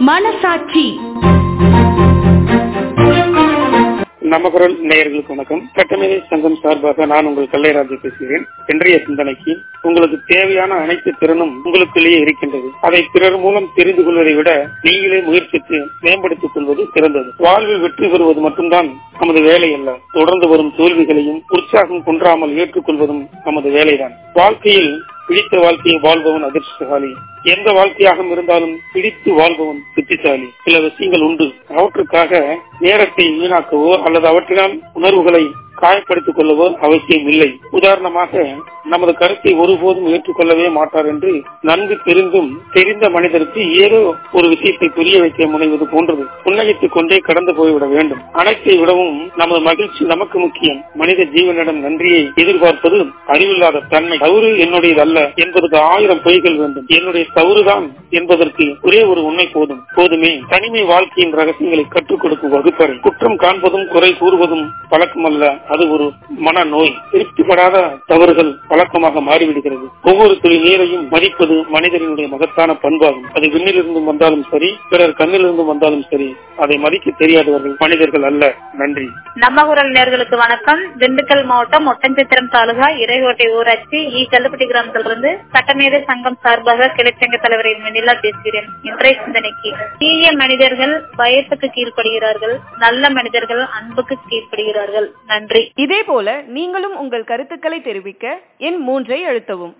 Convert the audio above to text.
மனசாட்சி நமகுரல் நேயர்களுக்கு வணக்கம் சட்டமேதை சங்கம் சார்பாக நான் உங்கள் கல்லைராஜு பேசுகிறேன் இன்றைய சிந்தனைக்கு உங்களுக்கு தேவையான அனைத்து திறனும் உங்களுக்குள்ளேயே இருக்கின்றது அதை பிறர் மூலம் தெரிந்து கொள்வதை விட நீங்களே முயற்சித்து மேம்படுத்திக் கொள்வது சிறந்தது வாழ்வில் வெற்றி பெறுவது மட்டும்தான் நமது வேலை அல்ல தொடர்ந்து வரும் தோல்விகளையும் உற்சாகம் குன்றாமல் ஏற்றுக்கொள்வதும் நமது வேலைதான் வாழ்க்கையில் பிடித்த வாழ்க்கையை வாழ்பவன் அதிர்ஷ்டசாலி எந்த வாழ்க்கையாக இருந்தாலும் பிடித்து வாழ்பவன் புத்திசாலி சில விஷயங்கள் உண்டு அவற்றுக்காக நேரத்தை வீணாக்கவோ அல்லது அவற்றினால் உணர்வுகளை காயப்படுத்திக் கொள்ளவோ அவசியம் இல்லை உதாரணமாக நமது கருத்தை ஒருபோதும் ஏற்றுக்கொள்ளவே மாட்டார் என்று நன்கு தெரிந்தும் தெரிந்த மனிதருக்கு ஏதோ ஒரு விஷயத்தை புரிய வைக்க முனைவது போன்றது புன்னகைத்துக் கொண்டே கடந்து போய்விட வேண்டும் அனைத்தை விடவும் நமது மகிழ்ச்சி நமக்கு முக்கியம் மனித ஜீவனிடம் நன்றியை எதிர்பார்ப்பது அறிவில்லாத தன்மை தவறு என்னுடையது அல்ல என்பதற்கு ஆயிரம் பொய்கள் வேண்டும் என்னுடைய தவறுதான் என்பதற்கு ஒரே ஒரு உண்மை போதும் போதுமே தனிமை வாழ்க்கையின் ரகசியங்களை கற்றுக் கொடுக்கும் வகுப்பறை குற்றம் காண்பதும் குறை கூறுவதும் பழக்கமல்ல அது ஒரு மனநோய் திருப்திப்படாத தவறுகள் பழக்கமாக மாறிவிடுகிறது ஒவ்வொரு துளி நீரையும் மதிப்பது மனிதனுடைய மகத்தான பண்பாகும் அது விண்ணிலிருந்தும் வந்தாலும் சரி பிறர் கண்ணிலிருந்தும் வந்தாலும் சரி அதை மதிக்க தெரியாதவர்கள் மனிதர்கள் அல்ல நன்றி நம்ம குரல் நேர்களுக்கு வணக்கம் திண்டுக்கல் மாவட்டம் ஒட்டன்சித்திரம் தாலுகா இறைகோட்டை ஊராட்சி இ கல்லுப்பட்டி கிராமத்திலிருந்து சட்டமேதை சங்கம் சார்பாக கிளைச்சங்க தலைவரின் வெண்ணிலா பேசுகிறேன் இன்றைய சிந்தனைக்கு தீய மனிதர்கள் பயத்துக்கு கீழ்ப்படுகிறார்கள் நல்ல மனிதர்கள் அன்புக்கு கீழ்ப்படுகிறார்கள் நன்றி இதே போல நீங்களும் உங்கள் கருத்துக்களை தெரிவிக்க எண் மூன்றை அழுத்தவும்